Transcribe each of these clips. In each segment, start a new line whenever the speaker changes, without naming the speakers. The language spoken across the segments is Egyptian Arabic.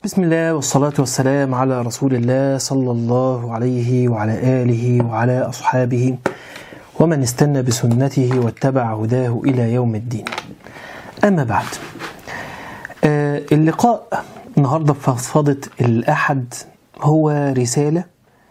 بسم الله والصلاة والسلام على رسول الله صلى الله عليه وعلى آله وعلى أصحابه ومن استنى بسنته واتبع هداه إلى يوم الدين أما بعد آه، اللقاء النهاردة في فضفضة الأحد هو رسالة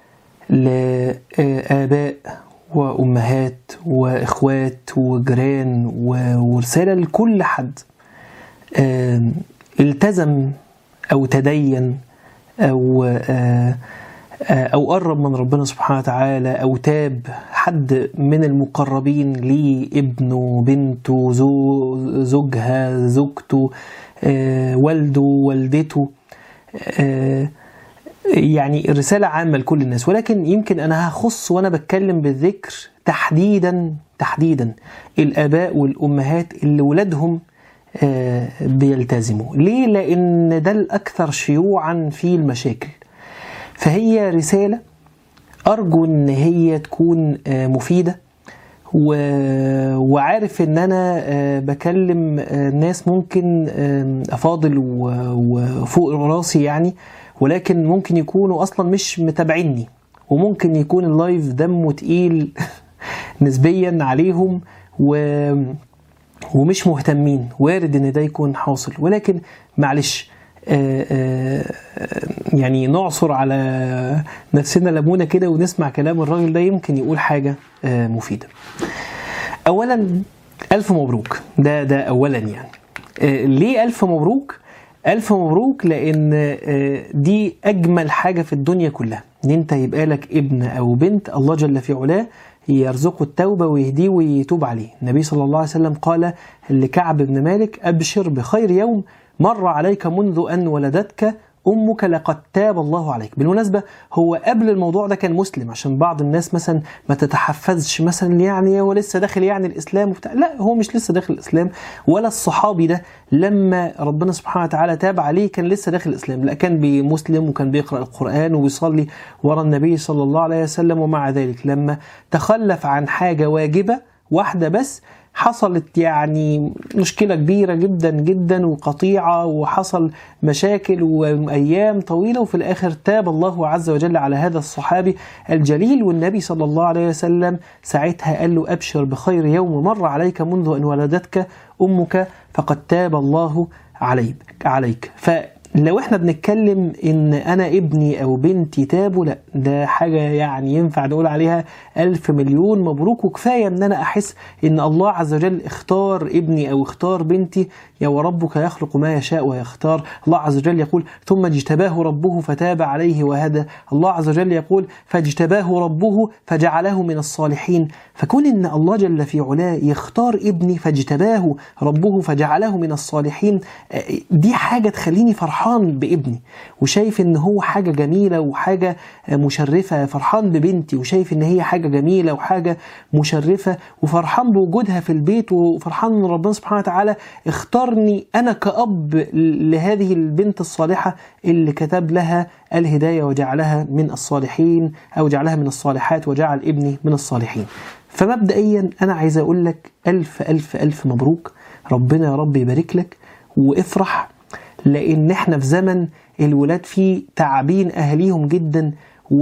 لآباء وأمهات وإخوات وجيران و- ورسالة لكل حد آه، التزم أو تدين أو آه، آه، أو قرب من ربنا سبحانه وتعالى أو تاب حد من المقربين ليه ابنه بنته زو- زوجها زوجته آه، والده والدته آه، يعني رسالة عامة لكل الناس ولكن يمكن أنا هخص وأنا بتكلم بالذكر تحديدا تحديدا الآباء والأمهات اللي ولادهم آه، بيلتزموا ليه؟ لأن ده الأكثر شيوعا في المشاكل فهي رسالة أرجو إن هي تكون آه، مفيدة و... وعارف ان انا آه، بكلم آه، ناس ممكن آه، افاضل و... وفوق راسي يعني ولكن ممكن يكونوا اصلا مش متابعيني وممكن يكون اللايف دمه تقيل نسبيا عليهم و... ومش مهتمين وارد ان ده يكون حاصل ولكن معلش آه، آه، يعني نعصر على نفسنا ليمونه كده ونسمع كلام الراجل ده يمكن يقول حاجه آه، مفيده. اولا الف مبروك ده ده اولا يعني آه، ليه الف مبروك الف مبروك لان آه، دي اجمل حاجه في الدنيا كلها ان انت يبقى لك ابن او بنت الله جل في علاه يرزقه التوبه ويهديه ويتوب عليه النبي صلى الله عليه وسلم قال لكعب بن مالك ابشر بخير يوم مر عليك منذ ان ولدتك امك لقد تاب الله عليك بالمناسبه هو قبل الموضوع ده كان مسلم عشان بعض الناس مثلا ما تتحفزش مثلا يعني هو لسه داخل يعني الاسلام وبتاع لا هو مش لسه داخل الاسلام ولا الصحابي ده لما ربنا سبحانه وتعالى تاب عليه كان لسه داخل الاسلام لا كان بمسلم وكان بيقرا القران وبيصلي ورا النبي صلى الله عليه وسلم ومع ذلك لما تخلف عن حاجه واجبه واحده بس حصلت يعني مشكلة كبيرة جدا جدا وقطيعة وحصل مشاكل وأيام طويلة وفي الآخر تاب الله عز وجل على هذا الصحابي الجليل والنبي صلى الله عليه وسلم ساعتها قال له أبشر بخير يوم مر عليك منذ أن ولدتك أمك فقد تاب الله عليك عليك فلو احنا بنتكلم ان انا ابني او بنتي تابوا لا ده حاجة يعني ينفع نقول عليها الف مليون مبروك وكفاية ان انا احس ان الله عز وجل اختار ابني او اختار بنتي يا وربك يخلق ما يشاء ويختار الله عز وجل يقول ثم اجتباه ربه فتاب عليه وهدى الله عز وجل يقول فاجتباه ربه فجعله من الصالحين فكون ان الله جل في علاه يختار ابني فاجتباه ربه فجعله من الصالحين آه، دي حاجة تخليني فرحان بابني وشايف ان هو حاجة جميلة وحاجة آه، مشرفة فرحان ببنتي وشايف ان هي حاجة جميلة وحاجة مشرفة وفرحان بوجودها في البيت وفرحان ان ربنا سبحانه وتعالى اختارني انا كأب لهذه البنت الصالحة اللي كتب لها الهداية وجعلها من الصالحين او جعلها من الصالحات وجعل ابني من الصالحين فمبدئيا انا عايز اقول لك الف الف الف مبروك ربنا يا رب يبارك لك وافرح لان احنا في زمن الولاد فيه تعبين اهاليهم جدا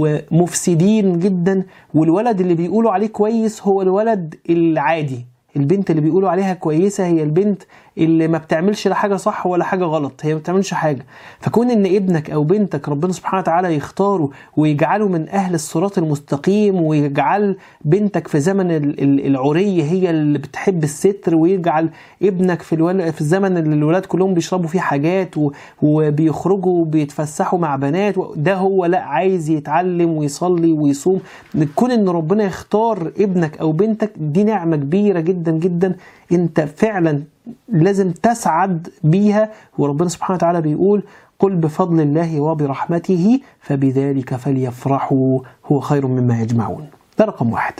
ومفسدين جدا والولد اللي بيقولوا عليه كويس هو الولد العادي البنت اللي بيقولوا عليها كويسة هي البنت اللي ما بتعملش لا حاجة صح ولا حاجة غلط هي ما بتعملش حاجة فكون ان ابنك او بنتك ربنا سبحانه وتعالى يختاره ويجعله من اهل الصراط المستقيم ويجعل بنتك في زمن ال- ال- العري هي اللي بتحب الستر ويجعل ابنك في الول... في الزمن اللي الولاد كلهم بيشربوا فيه حاجات و... وبيخرجوا وبيتفسحوا مع بنات و- ده هو لا عايز يتعلم ويصلي ويصوم كون ان ربنا يختار ابنك او بنتك دي نعمة كبيرة جدا جدا انت فعلا لازم تسعد بيها وربنا سبحانه وتعالى بيقول قل بفضل الله وبرحمته فبذلك فليفرحوا هو خير مما يجمعون ده رقم واحد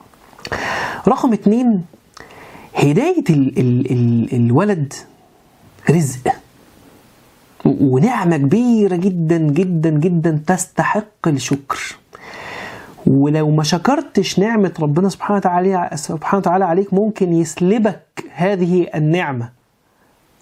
رقم اتنين هداية ال ال ال الولد رزق ونعمة كبيرة جدا جدا جدا تستحق الشكر ولو ما شكرتش نعمة ربنا سبحانه وتعالى سبحانه وتعالى عليك ممكن يسلبك هذه النعمة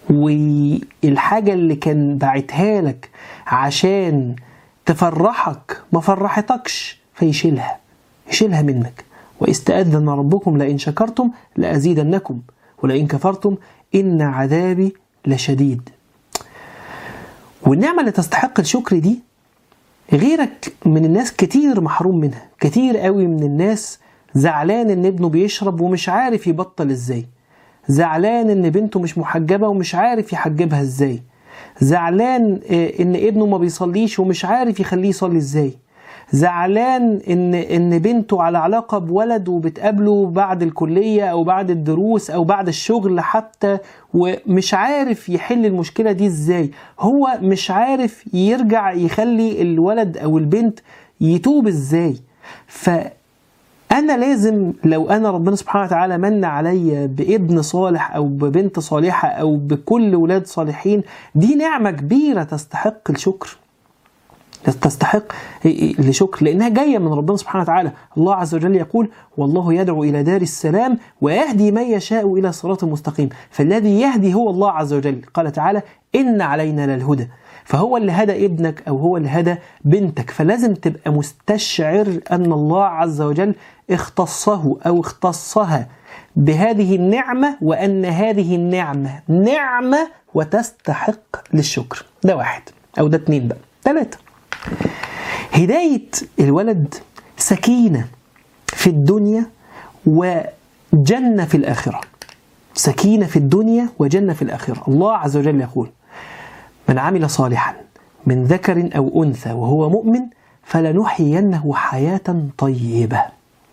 والحاجة اللي كان باعتها لك عشان تفرحك ما فرحتكش فيشيلها يشيلها منك واستأذن ربكم لئن شكرتم لأزيدنكم ولئن كفرتم إن عذابي لشديد والنعمة اللي تستحق الشكر دي غيرك من الناس كتير محروم منها كتير قوي من الناس زعلان ان ابنه بيشرب ومش عارف يبطل ازاي زعلان ان بنته مش محجبة ومش عارف يحجبها ازاي زعلان ان ابنه ما بيصليش ومش عارف يخليه يصلي ازاي زعلان ان ان بنته على علاقه بولد وبتقابله بعد الكليه او بعد الدروس او بعد الشغل حتى ومش عارف يحل المشكله دي ازاي هو مش عارف يرجع يخلي الولد او البنت يتوب ازاي ف انا لازم لو انا ربنا سبحانه وتعالى من عليا بابن صالح او ببنت صالحه او بكل ولاد صالحين دي نعمه كبيره تستحق الشكر تستحق لشكر لانها جايه من ربنا سبحانه وتعالى الله عز وجل يقول والله يدعو الى دار السلام ويهدي من يشاء الى صراط مستقيم فالذي يهدي هو الله عز وجل قال تعالى ان علينا للهدى فهو اللي هدى ابنك او هو اللي هدى بنتك فلازم تبقى مستشعر ان الله عز وجل اختصه او اختصها بهذه النعمه وان هذه النعمه نعمه وتستحق للشكر ده واحد او ده اتنين بقى ثلاثه هداية الولد سكينة في الدنيا وجنة في الآخرة سكينة في الدنيا وجنة في الآخرة الله عز وجل يقول من عمل صالحا من ذكر أو أنثى وهو مؤمن فلنحيينه حياة طيبة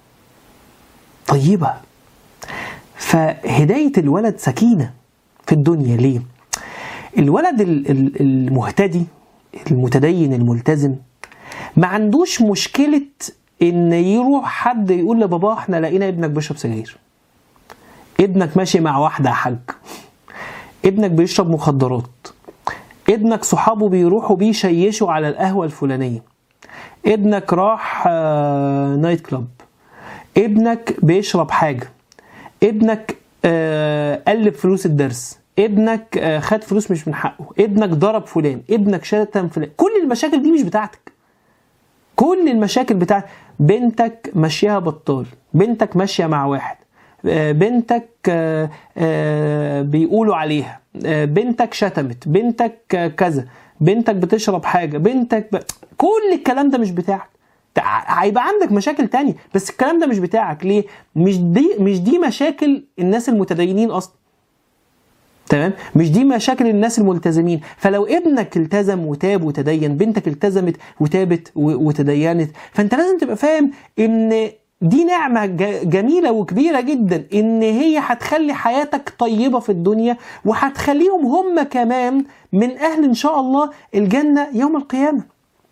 طيبة فهداية الولد سكينة في الدنيا ليه؟ الولد المهتدي المتدين الملتزم ما عندوش مشكلة إن يروح حد يقول لباباه إحنا لقينا ابنك بيشرب سجاير. ابنك ماشي مع واحدة حاج. ابنك بيشرب مخدرات. ابنك صحابه بيروحوا بيشيشوا على القهوة الفلانية. ابنك راح نايت كلاب. ابنك بيشرب حاجة. ابنك قلب فلوس الدرس. ابنك خد فلوس مش من حقه ابنك ضرب فلان ابنك شتم فلان كل المشاكل دي مش بتاعتك كل المشاكل بتاعت بنتك ماشيها بطال بنتك ماشيه مع واحد بنتك بيقولوا عليها بنتك شتمت بنتك كذا بنتك بتشرب حاجه بنتك ب... كل الكلام ده مش بتاعك هيبقى عندك مشاكل تانية بس الكلام ده مش بتاعك ليه مش دي مش دي مشاكل الناس المتدينين اصلا تمام مش دي مشاكل الناس الملتزمين فلو ابنك التزم وتاب وتدين بنتك التزمت وتابت وتدينت فانت لازم تبقى فاهم ان دي نعمة جميلة وكبيرة جدا ان هي هتخلي حياتك طيبة في الدنيا وهتخليهم هم كمان من اهل ان شاء الله الجنة يوم القيامة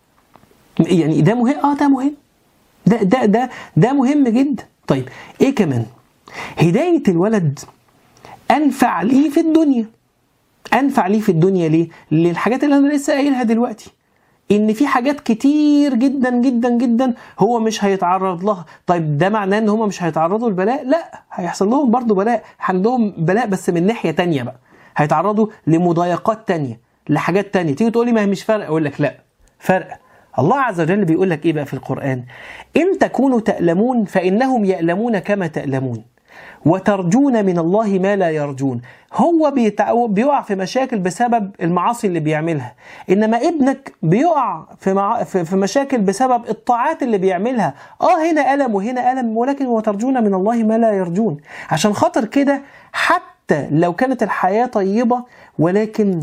يعني ده مهم اه ده مهم ده ده ده ده مهم جدا طيب ايه كمان هداية الولد انفع ليه في الدنيا انفع ليه في الدنيا ليه للحاجات اللي انا لسه قايلها دلوقتي ان في حاجات كتير جدا جدا جدا هو مش هيتعرض لها طيب ده معناه ان هم مش هيتعرضوا لبلاء لا هيحصل لهم برضو بلاء عندهم بلاء بس من ناحيه تانية بقى هيتعرضوا لمضايقات تانية لحاجات تانية تيجي تقولي ما هي مش فرق اقول لك لا فرق الله عز وجل بيقول لك ايه بقى في القران ان تكونوا تألمون فانهم يألمون كما تألمون وترجون من الله ما لا يرجون هو بيقع في مشاكل بسبب المعاصي اللي بيعملها انما ابنك بيقع في, مع... في مشاكل بسبب الطاعات اللي بيعملها اه هنا الم وهنا الم ولكن وترجون من الله ما لا يرجون عشان خاطر كده حتى لو كانت الحياه طيبه ولكن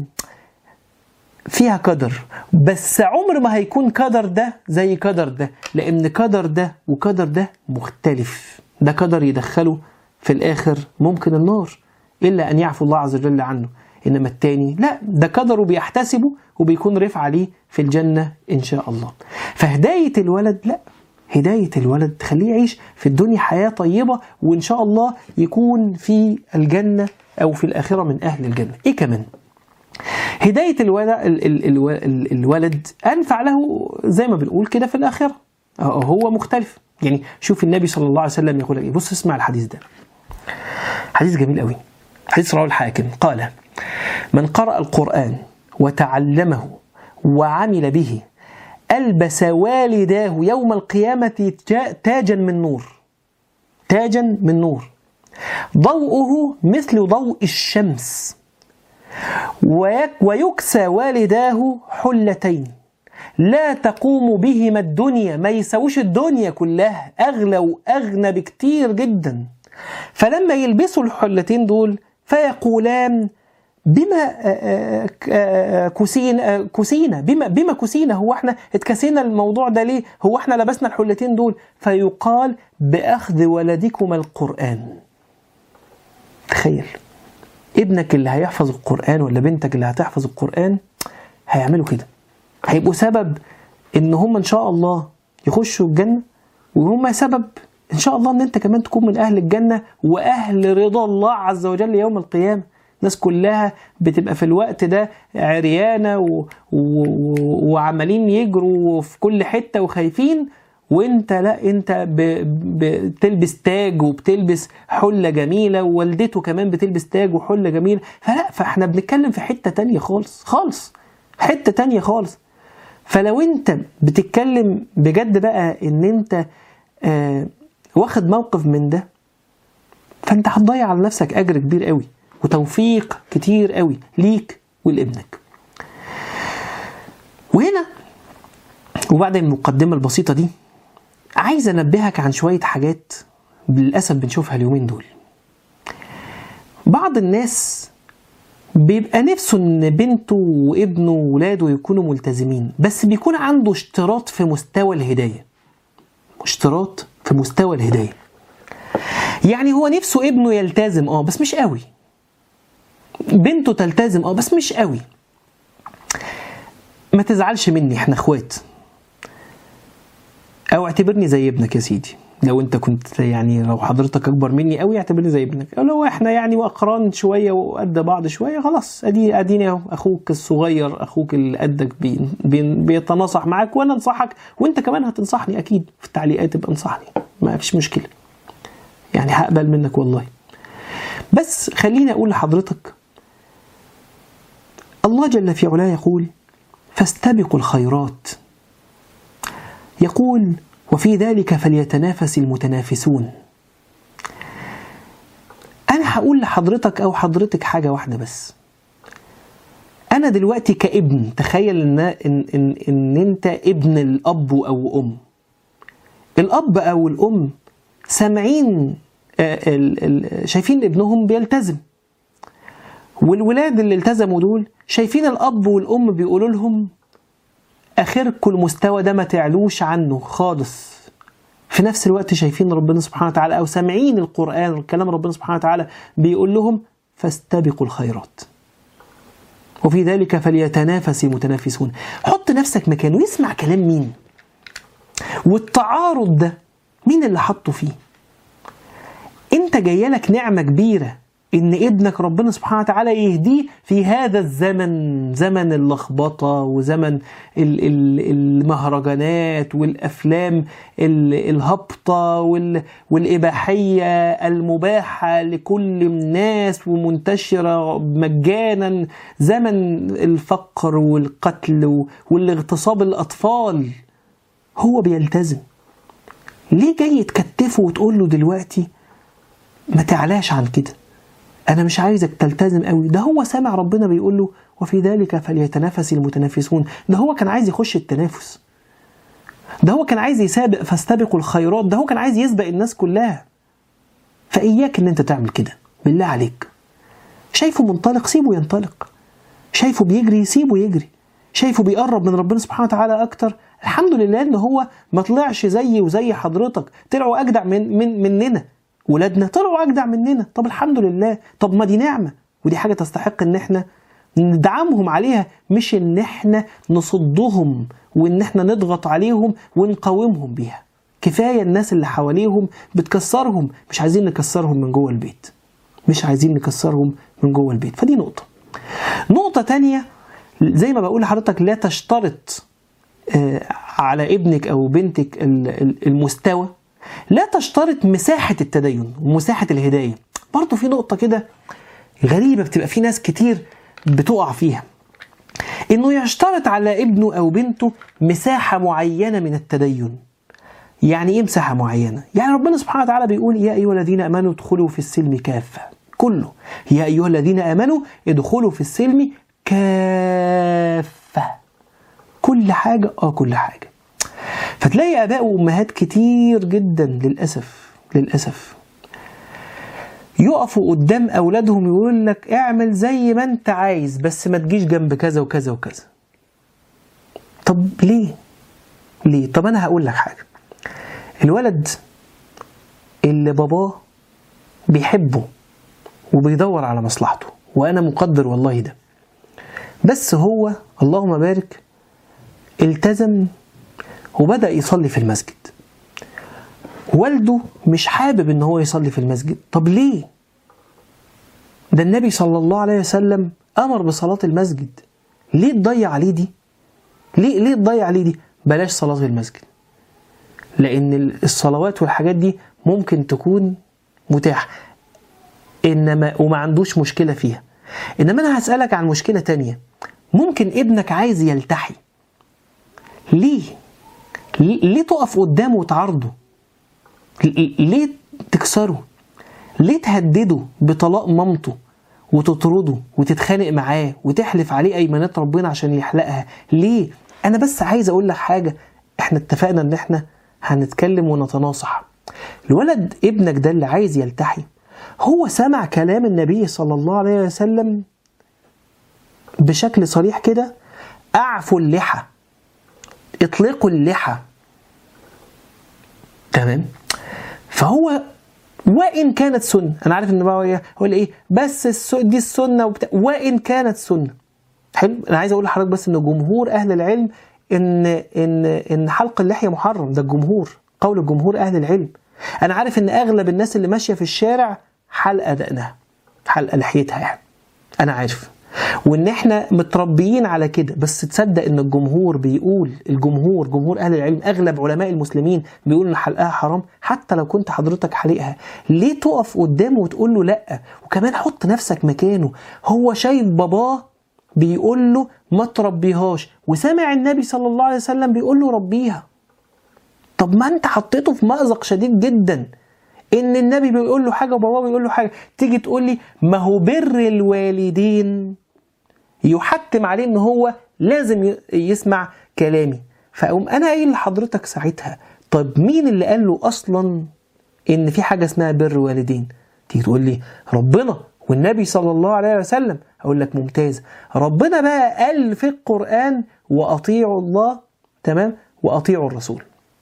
فيها قدر بس عمر ما هيكون قدر ده زي قدر ده لان قدر ده وقدر ده مختلف ده قدر يدخله في الآخر ممكن النار إلا أن يعفو الله عز وجل عنه إنما التاني لا ده قدره بيحتسبه وبيكون رفع عليه في الجنة إن شاء الله فهداية الولد لا هداية الولد تخليه يعيش في الدنيا حياة طيبة وإن شاء الله يكون في الجنة أو في الآخرة من أهل الجنة إيه كمان هداية الولد, الولد أنفع له زي ما بنقول كده في الآخرة هو مختلف يعني شوف النبي صلى الله عليه وسلم يقول ايه بص اسمع الحديث ده حديث جميل قوي حديث رواه الحاكم قال من قرأ القرآن وتعلمه وعمل به ألبس والداه يوم القيامة تاجا من نور تاجا من نور ضوءه مثل ضوء الشمس ويكسى والداه حلتين لا تقوم بهما الدنيا ما يسويش الدنيا كلها أغلى وأغنى بكتير جدا فلما يلبسوا الحلتين دول فيقولان بما كسينا كسينا بما بما كسينا هو احنا اتكسينا الموضوع ده ليه؟ هو احنا لبسنا الحلتين دول فيقال باخذ ولدكما القران. تخيل ابنك اللي هيحفظ القران ولا بنتك اللي هتحفظ القران هيعملوا كده. هيبقوا سبب ان هم ان شاء الله يخشوا الجنه وهم سبب ان شاء الله ان انت كمان تكون من اهل الجنه واهل رضا الله عز وجل يوم القيامه. الناس كلها بتبقى في الوقت ده عريانه و... و... وعمالين يجروا في كل حته وخايفين وانت لا انت ب... بتلبس تاج وبتلبس حله جميله ووالدته كمان بتلبس تاج وحله جميله فلا فاحنا بنتكلم في حته تانية خالص خالص حته تانية خالص فلو انت بتتكلم بجد بقى ان انت آه واخد موقف من ده فانت هتضيع على نفسك اجر كبير قوي وتوفيق كتير قوي ليك ولابنك وهنا وبعد المقدمة البسيطة دي عايز أنبهك عن شوية حاجات للأسف بنشوفها اليومين دول بعض الناس بيبقى نفسه ان بنته وابنه وولاده يكونوا ملتزمين بس بيكون عنده اشتراط في مستوى الهدايه اشتراط في مستوى الهدايه يعني هو نفسه ابنه يلتزم اه بس مش قوي بنته تلتزم اه بس مش قوي ما تزعلش مني احنا اخوات او اعتبرني زي ابنك يا سيدي لو انت كنت يعني لو حضرتك اكبر مني قوي اعتبرني زي ابنك لو احنا يعني واقران شويه وقد بعض شويه خلاص ادي اديني اهو اخوك الصغير اخوك اللي قدك بي بي بيتناصح معاك وانا انصحك وانت كمان هتنصحني اكيد في التعليقات تبقى انصحني ما فيش مشكله يعني هقبل منك والله بس خليني اقول لحضرتك الله جل في علاه يقول فاستبقوا الخيرات يقول وفي ذلك فليتنافس المتنافسون انا هقول لحضرتك او حضرتك حاجه واحده بس انا دلوقتي كابن تخيل ان ان ان, إن انت ابن الاب او ام الاب او الام سامعين شايفين ابنهم بيلتزم والولاد اللي التزموا دول شايفين الاب والام بيقولوا لهم اخركم المستوى ده ما تعلوش عنه خالص في نفس الوقت شايفين ربنا سبحانه وتعالى او سامعين القران والكلام ربنا سبحانه وتعالى بيقول لهم فاستبقوا الخيرات وفي ذلك فليتنافس المتنافسون حط نفسك مكانه يسمع كلام مين والتعارض ده مين اللي حطه فيه انت جايلك نعمه كبيره ان ابنك ربنا سبحانه وتعالى يهديه في هذا الزمن زمن اللخبطه وزمن المهرجانات والافلام الهابطه والاباحيه المباحه لكل الناس ومنتشره مجانا زمن الفقر والقتل والاغتصاب الاطفال هو بيلتزم ليه جاي تكتفه وتقول له دلوقتي ما تعلاش عن كده انا مش عايزك تلتزم قوي ده هو سامع ربنا بيقول له وفي ذلك فليتنافس المتنافسون ده هو كان عايز يخش التنافس ده هو كان عايز يسابق فاستبقوا الخيرات ده هو كان عايز يسبق الناس كلها فإياك إن أنت تعمل كده بالله عليك شايفه منطلق سيبه ينطلق شايفه بيجري سيبه يجري شايفه بيقرب من ربنا سبحانه وتعالى أكتر الحمد لله إن هو ما طلعش زيي وزي حضرتك طلعوا أجدع من من مننا ولادنا طلعوا اجدع مننا طب الحمد لله طب ما دي نعمه ودي حاجه تستحق ان احنا ندعمهم عليها مش ان احنا نصدهم وان احنا نضغط عليهم ونقاومهم بيها كفايه الناس اللي حواليهم بتكسرهم مش عايزين نكسرهم من جوه البيت مش عايزين نكسرهم من جوه البيت فدي نقطه نقطه تانية زي ما بقول لحضرتك لا تشترط على ابنك او بنتك المستوى لا تشترط مساحة التدين ومساحة الهداية برضه في نقطة كده غريبة بتبقى في ناس كتير بتقع فيها انه يشترط على ابنه او بنته مساحه معينه من التدين يعني ايه مساحه معينه يعني ربنا سبحانه وتعالى بيقول يا ايها الذين امنوا ادخلوا في السلم كافه كله يا ايها الذين امنوا ادخلوا في السلم كافه كل حاجه اه كل حاجه فتلاقي اباء وامهات كتير جدا للاسف للاسف يقفوا قدام اولادهم يقول لك اعمل زي ما انت عايز بس ما تجيش جنب كذا وكذا وكذا طب ليه ليه طب انا هقول لك حاجه الولد اللي باباه بيحبه وبيدور على مصلحته وانا مقدر والله ده بس هو اللهم بارك التزم وبدا يصلي في المسجد والده مش حابب ان هو يصلي في المسجد طب ليه ده النبي صلى الله عليه وسلم امر بصلاه المسجد ليه تضيع عليه دي ليه ليه تضيع عليه دي بلاش صلاه في المسجد لان الصلوات والحاجات دي ممكن تكون متاحه انما وما عندوش مشكله فيها انما انا هسالك عن مشكله تانية ممكن ابنك عايز يلتحي ليه ليه تقف قدامه وتعارضه ليه تكسره ليه تهدده بطلاق مامته وتطرده وتتخانق معاه وتحلف عليه ايمانات ربنا عشان يحلقها ليه انا بس عايز اقول لك حاجه احنا اتفقنا ان احنا هنتكلم ونتناصح الولد ابنك ده اللي عايز يلتحي هو سمع كلام النبي صلى الله عليه وسلم بشكل صريح كده اعفوا اللحى اطلقوا اللحى تمام فهو وان كانت سنه انا عارف ان بقى هو ايه بس الس... دي السنه وبتاع وان كانت سنه حلو انا عايز اقول لحضرتك بس ان جمهور اهل العلم ان ان ان حلق اللحيه محرم ده الجمهور قول الجمهور اهل العلم انا عارف ان اغلب الناس اللي ماشيه في الشارع حلقه دقنها حلقه لحيتها يعني انا عارف وان احنا متربيين على كده بس تصدق ان الجمهور بيقول الجمهور جمهور اهل العلم اغلب علماء المسلمين بيقولوا ان حلقها حرام حتى لو كنت حضرتك حالقها ليه تقف قدامه وتقول له لا وكمان حط نفسك مكانه هو شايف باباه بيقول له ما تربيهاش وسامع النبي صلى الله عليه وسلم بيقول له ربيها طب ما انت حطيته في مأزق شديد جدا ان النبي بيقول له حاجه وباباه بيقول له حاجه تيجي تقول لي ما هو بر الوالدين يحتم عليه ان هو لازم يسمع كلامي فاقوم انا قايل لحضرتك ساعتها طب مين اللي قال له اصلا ان في حاجه اسمها بر والدين تيجي تقول لي ربنا والنبي صلى الله عليه وسلم اقول لك ممتاز ربنا بقى قال في القران واطيعوا الله تمام واطيعوا الرسول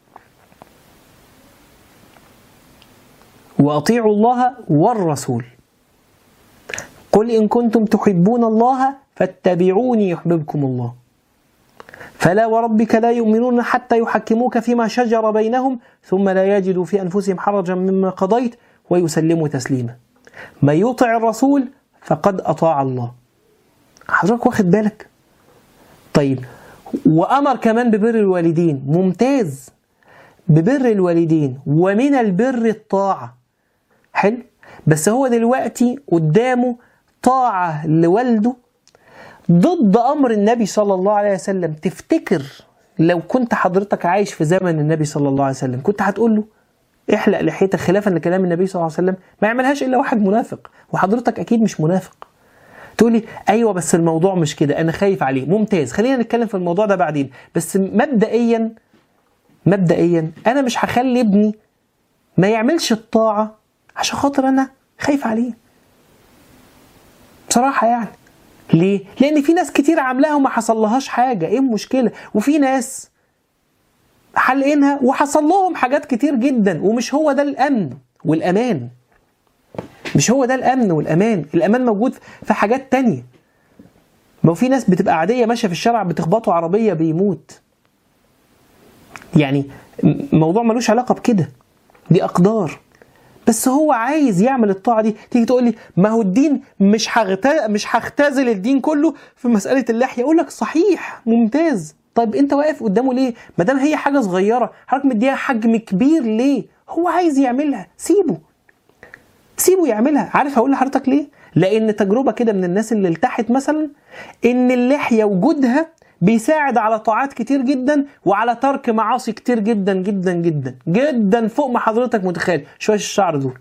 واطيعوا الله والرسول قل ان كنتم تحبون الله فاتبعوني يحببكم الله فلا وربك لا يؤمنون حتى يحكموك فيما شجر بينهم ثم لا يجدوا في انفسهم حرجا مما قضيت ويسلموا تسليما من يطع الرسول فقد اطاع الله حضرتك واخد بالك طيب وامر كمان ببر الوالدين ممتاز ببر الوالدين ومن البر الطاعه حلو بس هو دلوقتي قدامه طاعه لوالده ضد امر النبي صلى الله عليه وسلم تفتكر لو كنت حضرتك عايش في زمن النبي صلى الله عليه وسلم كنت هتقول له احلق لحيتك خلافا لكلام النبي صلى الله عليه وسلم ما يعملهاش الا واحد منافق وحضرتك اكيد مش منافق تقولي ايوه بس الموضوع مش كده انا خايف عليه ممتاز خلينا نتكلم في الموضوع ده بعدين بس مبدئيا مبدئيا انا مش هخلي ابني ما يعملش الطاعه عشان خاطر انا خايف عليه بصراحه يعني ليه؟ لأن في ناس كتير عاملاها وما حصلهاش حاجة، إيه المشكلة؟ وفي ناس حلقينها وحصل لهم حاجات كتير جدا ومش هو ده الأمن والأمان. مش هو ده الأمن والأمان، الأمان موجود في حاجات تانية. ما في ناس بتبقى عادية ماشية في الشارع بتخبطوا عربية بيموت. يعني الموضوع ملوش علاقة بكده. دي أقدار. بس هو عايز يعمل الطاعه دي تيجي تقول لي ما هو الدين مش هغت... مش هختزل الدين كله في مساله اللحيه اقول لك صحيح ممتاز طيب انت واقف قدامه ليه ما دام هي حاجه صغيره حضرتك مديها حجم كبير ليه هو عايز يعملها سيبه سيبه يعملها عارف هقول لحضرتك ليه لان تجربه كده من الناس اللي التحت مثلا ان اللحيه وجودها بيساعد على طاعات كتير جدا وعلى ترك معاصي كتير جدا جدا جدا جدا فوق ما حضرتك متخيل شويه الشعر دول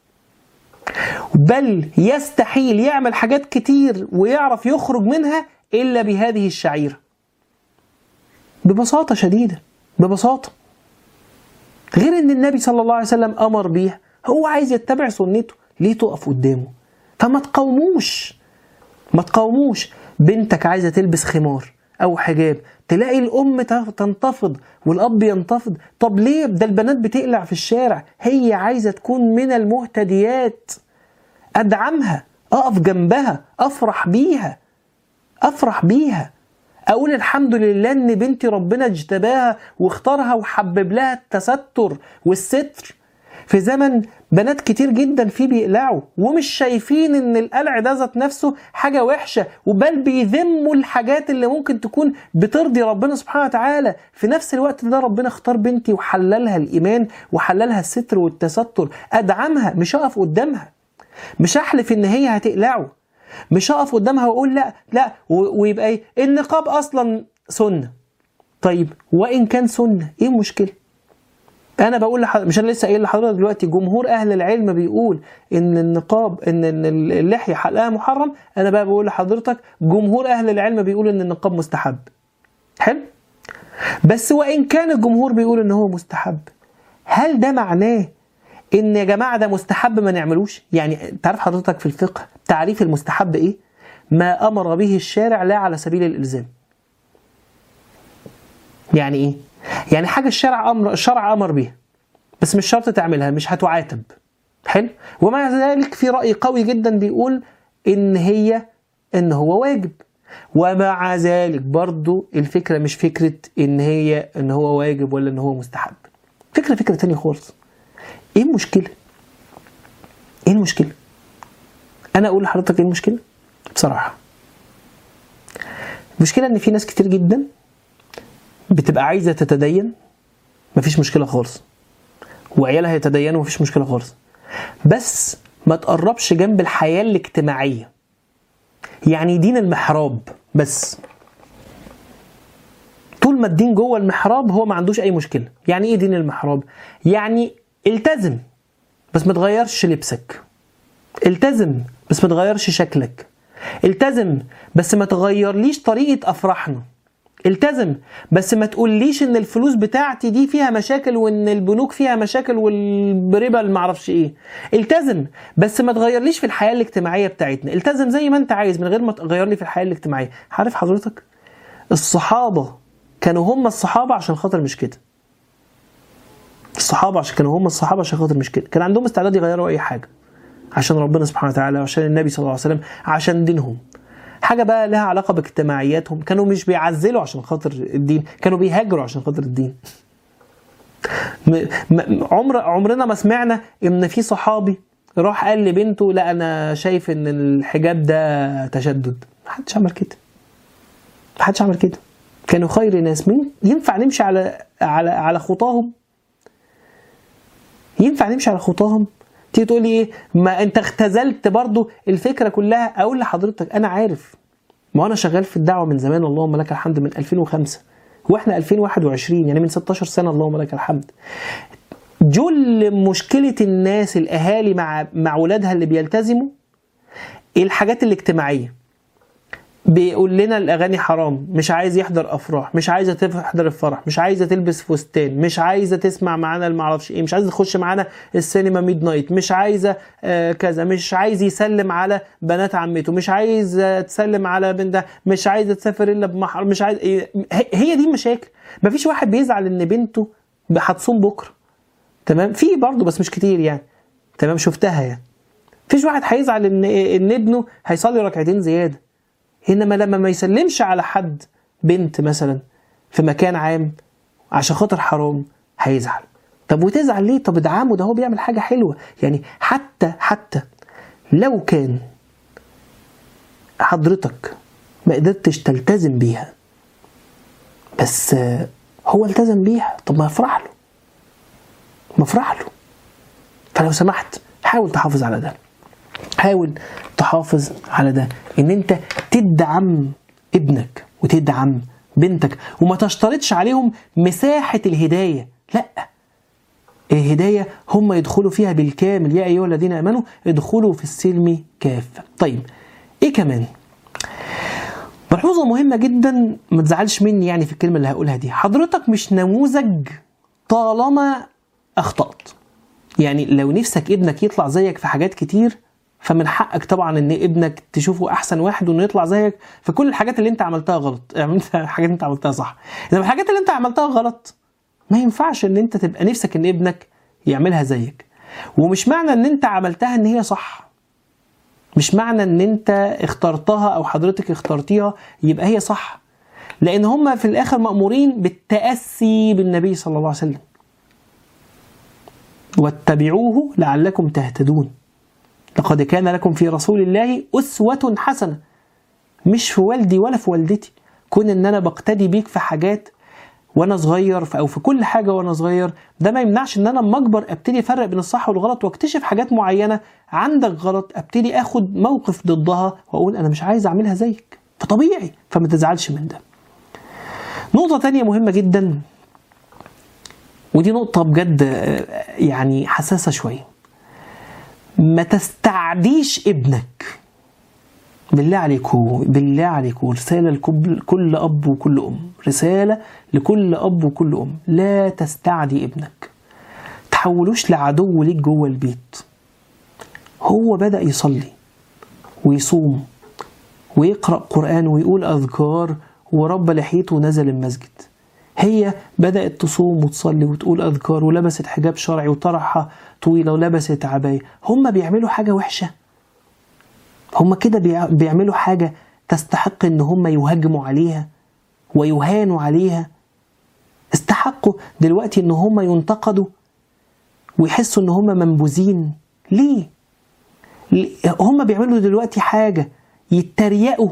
بل يستحيل يعمل حاجات كتير ويعرف يخرج منها الا بهذه الشعيره ببساطه شديده ببساطه غير ان النبي صلى الله عليه وسلم امر بيها هو عايز يتبع سنته ليه تقف قدامه فما تقاوموش ما تقاوموش بنتك عايزه تلبس خمار او حجاب تلاقي الام تنتفض والاب ينتفض طب ليه ده البنات بتقلع في الشارع هي عايزه تكون من المهتديات ادعمها اقف جنبها افرح بيها افرح بيها اقول الحمد لله ان بنتي ربنا اجتباها واختارها وحبب لها التستر والستر في زمن بنات كتير جدا فيه بيقلعوا ومش شايفين ان القلع ده ذات نفسه حاجه وحشه وبل بيذموا الحاجات اللي ممكن تكون بترضي ربنا سبحانه وتعالى في نفس الوقت ده ربنا اختار بنتي وحللها الايمان وحللها الستر والتستر ادعمها مش هقف قدامها مش هحلف ان هي هتقلعه مش هقف قدامها واقول لا لا ويبقى ايه النقاب اصلا سنه طيب وان كان سنه ايه المشكله انا بقول لحضرتك مش انا لسه قايل لحضرتك دلوقتي جمهور اهل العلم بيقول ان النقاب ان اللحيه حلقها محرم انا بقى بقول لحضرتك جمهور اهل العلم بيقول ان النقاب مستحب حلو بس وان كان الجمهور بيقول ان هو مستحب هل ده معناه ان يا جماعه ده مستحب ما نعملوش يعني تعرف حضرتك في الفقه تعريف المستحب ايه ما امر به الشارع لا على سبيل الالزام يعني ايه يعني حاجه الشرع امر الشرع امر بيها بس مش شرط تعملها مش هتعاتب حلو ومع ذلك في راي قوي جدا بيقول ان هي ان هو واجب ومع ذلك برضو الفكره مش فكره ان هي ان هو واجب ولا ان هو مستحب فكره فكره تانية خالص ايه المشكله ايه المشكله انا اقول لحضرتك ايه المشكله بصراحه المشكله ان في ناس كتير جدا بتبقى عايزه تتدين مفيش مشكله خالص وعيالها يتدينوا مفيش مشكله خالص بس ما تقربش جنب الحياه الاجتماعيه يعني دين المحراب بس طول ما الدين جوه المحراب هو ما عندوش اي مشكله يعني ايه دين المحراب يعني التزم بس ما تغيرش لبسك التزم بس ما تغيرش شكلك التزم بس ما تغيرليش طريقه افراحنا التزم بس ما تقوليش ان الفلوس بتاعتي دي فيها مشاكل وان البنوك فيها مشاكل والربا اللي معرفش ايه التزم بس ما تغيرليش في الحياه الاجتماعيه بتاعتنا التزم زي ما انت عايز من غير ما تغير لي في الحياه الاجتماعيه عارف حضرتك الصحابه كانوا هم الصحابه عشان خاطر مش كده الصحابه عشان كانوا هم الصحابه عشان خاطر مش كده كان عندهم استعداد يغيروا اي حاجه عشان ربنا سبحانه وتعالى وعشان النبي صلى الله عليه وسلم عشان دينهم حاجه بقى لها علاقه باجتماعياتهم كانوا مش بيعزلوا عشان خاطر الدين كانوا بيهاجروا عشان خاطر الدين عمر عمرنا ما سمعنا ان في صحابي راح قال لبنته لا انا شايف ان الحجاب ده تشدد ما حدش عمل كده ما حدش عمل كده كانوا خير ناس مين ينفع نمشي على على على خطاهم ينفع نمشي على خطاهم تيجي تقول لي ايه ما انت اختزلت برضو الفكره كلها اقول لحضرتك انا عارف ما انا شغال في الدعوه من زمان اللهم لك الحمد من 2005 واحنا 2021 يعني من 16 سنه اللهم لك الحمد جل مشكله الناس الاهالي مع مع اولادها اللي بيلتزموا الحاجات الاجتماعيه بيقول لنا الاغاني حرام مش عايز يحضر افراح مش عايزه تحضر الفرح مش عايزه تلبس فستان مش عايزه تسمع معانا ما اعرفش ايه مش عايزه تخش معانا السينما ميد نايت مش عايزه آه كذا مش عايز يسلم على بنات عمته مش عايز تسلم على بنت مش عايزه تسافر الا بمحر مش عايز إيه هي دي المشاكل مفيش واحد بيزعل ان بنته هتصوم بكره تمام في برضه بس مش كتير يعني تمام شفتها يعني مفيش واحد هيزعل ان ان ابنه هيصلي ركعتين زياده انما لما ما يسلمش على حد بنت مثلا في مكان عام عشان خاطر حرام هيزعل طب وتزعل ليه طب ادعمه ده هو بيعمل حاجه حلوه يعني حتى حتى لو كان حضرتك ما قدرتش تلتزم بيها بس هو التزم بيها طب ما افرح له ما افرح له فلو سمحت حاول تحافظ على ده حاول تحافظ على ده ان انت تدعم ابنك وتدعم بنتك وما تشترطش عليهم مساحة الهداية لا الهداية هم يدخلوا فيها بالكامل يا أيها الذين آمنوا ادخلوا في السلم كافة طيب إيه كمان ملحوظة مهمة جدا ما تزعلش مني يعني في الكلمة اللي هقولها دي حضرتك مش نموذج طالما أخطأت يعني لو نفسك ابنك يطلع زيك في حاجات كتير فمن حقك طبعا ان ابنك تشوفه احسن واحد وانه يطلع زيك في كل الحاجات اللي انت عملتها غلط يعني انت الحاجات اللي انت عملتها صح انما الحاجات اللي انت عملتها غلط ما ينفعش ان انت تبقى نفسك ان ابنك يعملها زيك ومش معنى ان انت عملتها ان هي صح مش معنى ان انت اخترتها او حضرتك اخترتيها يبقى هي صح لان هم في الاخر مامورين بالتاسي بالنبي صلى الله عليه وسلم واتبعوه لعلكم تهتدون لقد كان لكم في رسول الله أسوة حسنة مش في والدي ولا في والدتي كون ان انا بقتدي بيك في حاجات وانا صغير او في كل حاجه وانا صغير ده ما يمنعش ان انا لما اكبر ابتدي افرق بين الصح والغلط واكتشف حاجات معينه عندك غلط ابتدي اخد موقف ضدها واقول انا مش عايز اعملها زيك فطبيعي فما تزعلش من ده نقطه تانية مهمه جدا ودي نقطه بجد يعني حساسه شويه ما تستعديش ابنك بالله عليكم بالله عليكم رسالة لكل أب وكل أم رسالة لكل أب وكل أم لا تستعدي ابنك تحولوش لعدو ليك جوه البيت هو بدأ يصلي ويصوم ويقرأ قرآن ويقول أذكار ورب لحيته ونزل المسجد هي بدأت تصوم وتصلي وتقول أذكار ولبست حجاب شرعي وطرحة طويلة ولبست عباية هم بيعملوا حاجة وحشة هم كده بيعملوا حاجة تستحق ان هم يهاجموا عليها ويهانوا عليها استحقوا دلوقتي ان هم ينتقدوا ويحسوا ان هم منبوذين ليه هم بيعملوا دلوقتي حاجة يتريقوا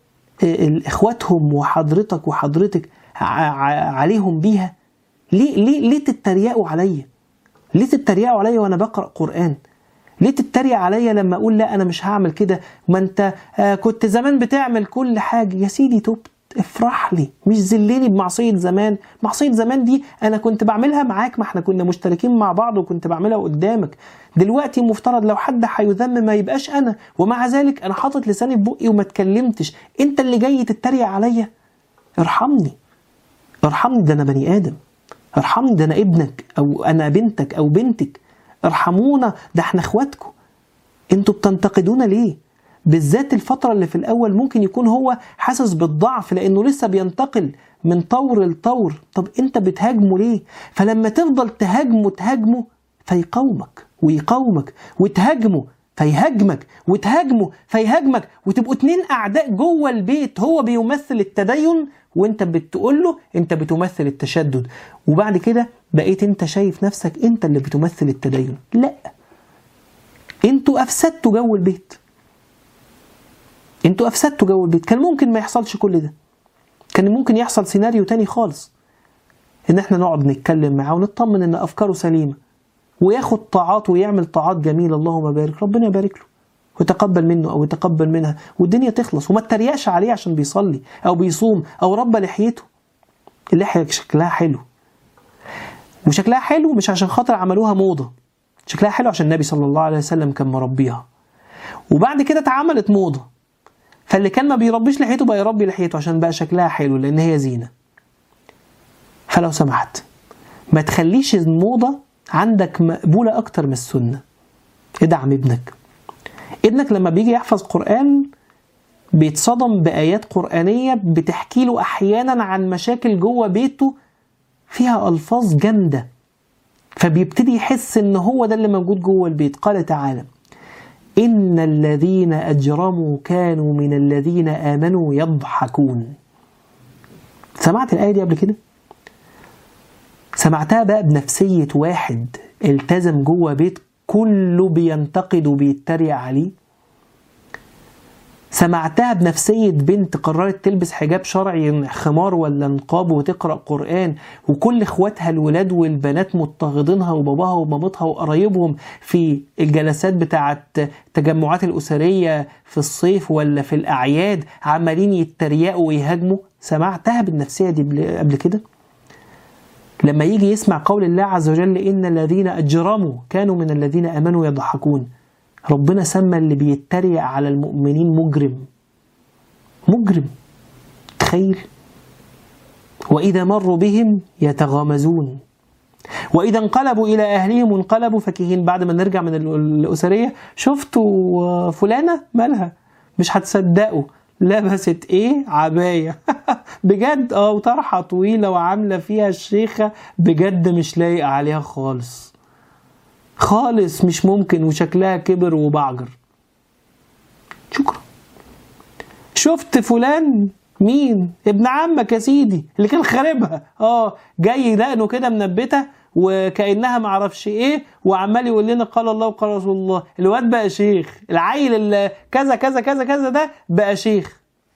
اخواتهم وحضرتك وحضرتك عليهم بيها ليه ليه ليه تتريقوا عليا ليه تتريقوا عليا وانا بقرا قران ليه تتريق عليا لما اقول لا انا مش هعمل كده ما انت آه كنت زمان بتعمل كل حاجه يا سيدي تبت افرح لي مش ذلني بمعصيه زمان معصيه زمان دي انا كنت بعملها معاك ما احنا كنا مشتركين مع بعض وكنت بعملها قدامك دلوقتي مفترض لو حد هيذم ما يبقاش انا ومع ذلك انا حاطط لساني في بقي وما اتكلمتش انت اللي جاي تتريق عليا ارحمني ارحمني ده انا بني ادم ارحمني ده انا ابنك او انا بنتك او بنتك ارحمونا ده احنا اخواتكم انتوا بتنتقدونا ليه بالذات الفترة اللي في الأول ممكن يكون هو حاسس بالضعف لأنه لسه بينتقل من طور لطور طب أنت بتهاجمه ليه؟ فلما تفضل تهاجمه تهاجمه فيقاومك ويقاومك وتهاجمه فيهاجمك وتهاجمه فيهاجمك وتبقوا اتنين أعداء جوه البيت هو بيمثل التدين وانت بتقول له انت بتمثل التشدد وبعد كده بقيت انت شايف نفسك انت اللي بتمثل التدين لا انتوا افسدتوا جو البيت انتوا افسدتوا جو البيت كان ممكن ما يحصلش كل ده كان ممكن يحصل سيناريو تاني خالص ان احنا نقعد نتكلم معاه ونطمن ان افكاره سليمه وياخد طاعات ويعمل طاعات جميله اللهم بارك ربنا يبارك له ويتقبل منه او يتقبل منها والدنيا تخلص وما تتريقش عليه عشان بيصلي او بيصوم او ربى لحيته اللحيه شكلها حلو وشكلها حلو مش عشان خاطر عملوها موضه شكلها حلو عشان النبي صلى الله عليه وسلم كان مربيها وبعد كده اتعملت موضه فاللي كان ما بيربيش لحيته بقى يربي لحيته عشان بقى شكلها حلو لان هي زينه فلو سمحت ما تخليش الموضه عندك مقبوله اكتر من السنه ادعم ابنك ابنك لما بيجي يحفظ قرآن بيتصدم بآيات قرآنية بتحكي له أحيانا عن مشاكل جوه بيته فيها ألفاظ جامدة فبيبتدي يحس إن هو ده اللي موجود جوه البيت قال تعالى إن الذين أجرموا كانوا من الذين آمنوا يضحكون سمعت الآية دي قبل كده؟ سمعتها بقى بنفسية واحد التزم جوه بيت كله بينتقد وبيتريق عليه سمعتها بنفسية بنت قررت تلبس حجاب شرعي خمار ولا نقاب وتقرأ قرآن وكل اخواتها الولاد والبنات مضطهدينها وباباها ومامتها وقرايبهم في الجلسات بتاعة التجمعات الأسرية في الصيف ولا في الأعياد عمالين يتريقوا ويهاجموا سمعتها بالنفسية دي قبل كده لما يجي يسمع قول الله عز وجل إن الذين أجرموا كانوا من الذين آمنوا يضحكون ربنا سمى اللي بيتريق على المؤمنين مجرم مجرم تخيل وإذا مروا بهم يتغامزون وإذا انقلبوا إلى أهلهم انقلبوا فكهين بعد ما نرجع من الأسرية شفتوا فلانة مالها مش هتصدقوا لبست ايه عباية بجد اه وطرحة طويلة وعاملة فيها الشيخة بجد مش لايقة عليها خالص خالص مش ممكن وشكلها كبر وبعجر شكرا شفت فلان مين ابن عمك يا سيدي اللي كان خاربها اه جاي دقنه كده منبته وكانها معرفش ايه وعمال يقول لنا قال الله وقال رسول الله الواد بقى شيخ العيل اللي كذا كذا كذا كذا ده بقى شيخ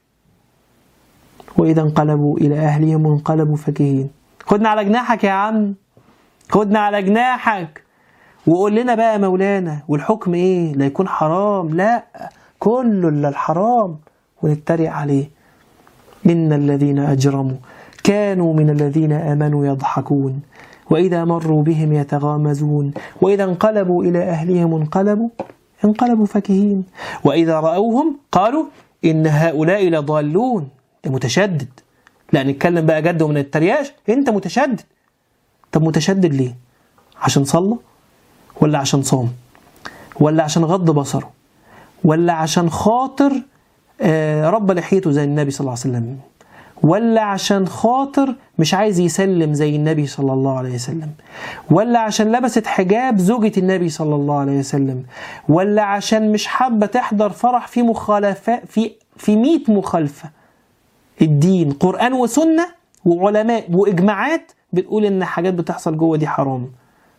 واذا انقلبوا الى اهلهم انقلبوا فكهين خدنا على جناحك يا عم خدنا على جناحك وقول لنا بقى يا مولانا والحكم ايه لا يكون حرام لا كله الا الحرام ونتريق عليه ان الذين اجرموا كانوا من الذين امنوا يضحكون واذا مروا بهم يتغامزون واذا انقلبوا الى اهلهم انقلبوا انقلبوا فكهين واذا راوهم قالوا ان هؤلاء لضالون انت متشدد لا نتكلم بقى جد ومن الترياش انت متشدد طب متشدد ليه عشان صلى ولا عشان صام ولا عشان غض بصره ولا عشان خاطر رب لحيته زي النبي صلى الله عليه وسلم ولا عشان خاطر مش عايز يسلم زي النبي صلى الله عليه وسلم ولا عشان لبست حجاب زوجة النبي صلى الله عليه وسلم ولا عشان مش حابة تحضر فرح في مخالفات في في 100 مخالفة الدين قرآن وسنة وعلماء وإجماعات بتقول إن حاجات بتحصل جوه دي حرام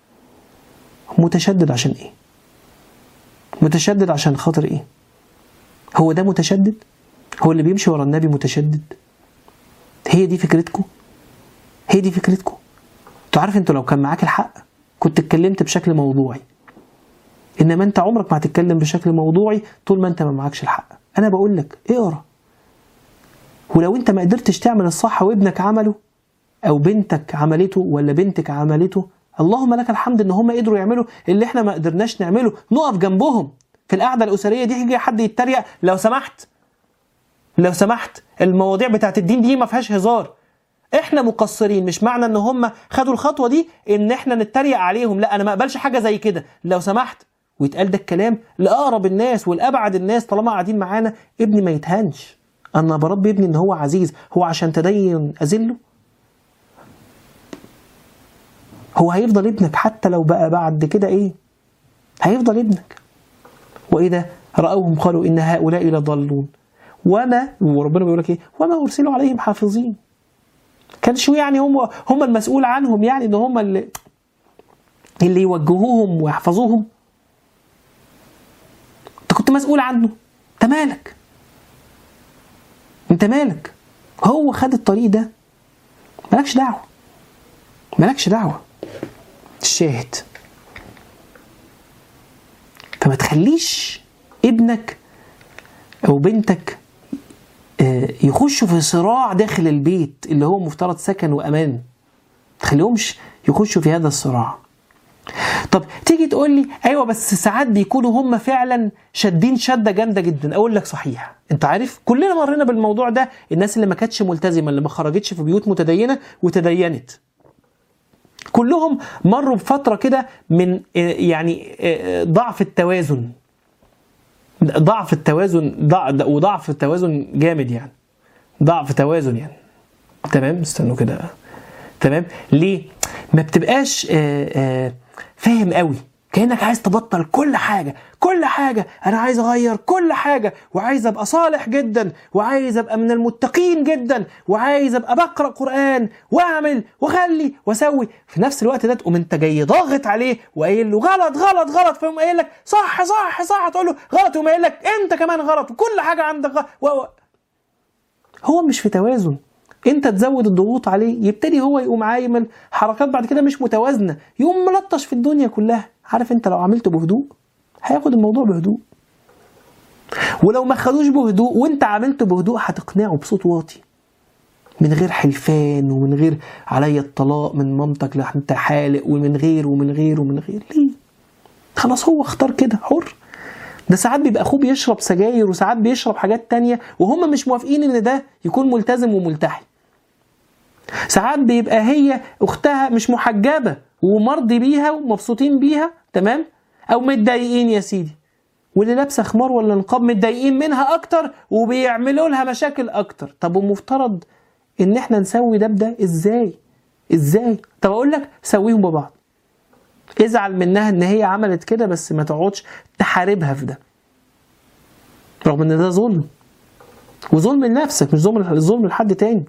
متشدد عشان ايه متشدد عشان خاطر ايه هو ده متشدد هو اللي بيمشي ورا النبي متشدد هي دي فكرتكم هي دي فكرتكم انتوا عارف انتوا لو كان معاك الحق كنت اتكلمت بشكل موضوعي انما انت عمرك ما هتتكلم بشكل موضوعي طول ما انت ما معكش الحق انا بقول لك اقرا ولو انت ما قدرتش تعمل الصح وابنك عمله او بنتك عملته ولا بنتك عملته اللهم لك الحمد ان هم قدروا يعملوا اللي احنا ما قدرناش نعمله نقف جنبهم في القعده الاسريه دي يجي حد يتريق لو سمحت لو سمحت المواضيع بتاعت الدين دي ما فيهاش هزار احنا مقصرين مش معنى ان هم خدوا الخطوه دي ان احنا نتريق عليهم لا انا ما اقبلش حاجه زي كده لو سمحت ويتقال ده الكلام لاقرب الناس والابعد الناس طالما قاعدين معانا ابني ما يتهنش انا بربي ابني ان هو عزيز هو عشان تدين اذله هو هيفضل ابنك حتى لو بقى بعد كده ايه هيفضل ابنك واذا راوهم قالوا ان هؤلاء لضالون وما وربنا بيقول لك ايه وما ارسلوا عليهم حافظين كان شو يعني هم هم المسؤول عنهم يعني ان هم اللي اللي يوجهوهم ويحفظوهم انت كنت مسؤول عنه انت مالك انت مالك هو خد الطريق ده مالكش دعوه مالكش دعوه الشاهد فما تخليش ابنك او بنتك يخشوا في صراع داخل البيت اللي هو مفترض سكن وامان تخليهمش يخشوا في هذا الصراع طب تيجي تقول لي ايوه بس ساعات بيكونوا هم فعلا شادين شده جامده جدا اقول لك صحيح انت عارف كلنا مرينا بالموضوع ده الناس اللي ما كانتش ملتزمه اللي ما خرجتش في بيوت متدينه وتدينت كلهم مروا بفتره كده من يعني ضعف التوازن ضعف التوازن ضع وضعف التوازن جامد يعني ضعف توازن يعني تمام استنوا كده تمام ليه ما بتبقاش آآ آآ فاهم قوي كانك عايز تبطل كل حاجه كل حاجه انا عايز اغير كل حاجه وعايز ابقى صالح جدا وعايز ابقى من المتقين جدا وعايز ابقى بقرا قران واعمل واخلي واسوي في نفس الوقت ده تقوم انت جاي ضاغط عليه وقايل له غلط غلط غلط فيقوم قايل لك صح صح صح تقول له غلط وما قايل لك انت كمان غلط وكل حاجه عندك غلط و... و... هو مش في توازن انت تزود الضغوط عليه يبتدي هو يقوم عايمل حركات بعد كده مش متوازنه يقوم ملطش في الدنيا كلها عارف انت لو عملته بهدوء هياخد الموضوع بهدوء ولو ما خدوش بهدوء وانت عملته بهدوء هتقنعه بصوت واطي من غير حلفان ومن غير عليا الطلاق من مامتك لا انت حالق ومن غير ومن غير ومن غير ليه خلاص هو اختار كده حر ده ساعات بيبقى اخوه بيشرب سجاير وساعات بيشرب حاجات تانية وهم مش موافقين ان ده يكون ملتزم وملتحي ساعات بيبقى هي اختها مش محجبه ومرضي بيها ومبسوطين بيها تمام او متضايقين يا سيدي واللي لابسه خمار ولا نقاب متضايقين منها اكتر وبيعملوا لها مشاكل اكتر طب ومفترض ان احنا نسوي ده بده ازاي ازاي طب اقول لك سويهم ببعض ازعل منها ان هي عملت كده بس ما تقعدش تحاربها في ده رغم ان ده ظلم وظلم لنفسك مش ظلم ظلم لحد تاني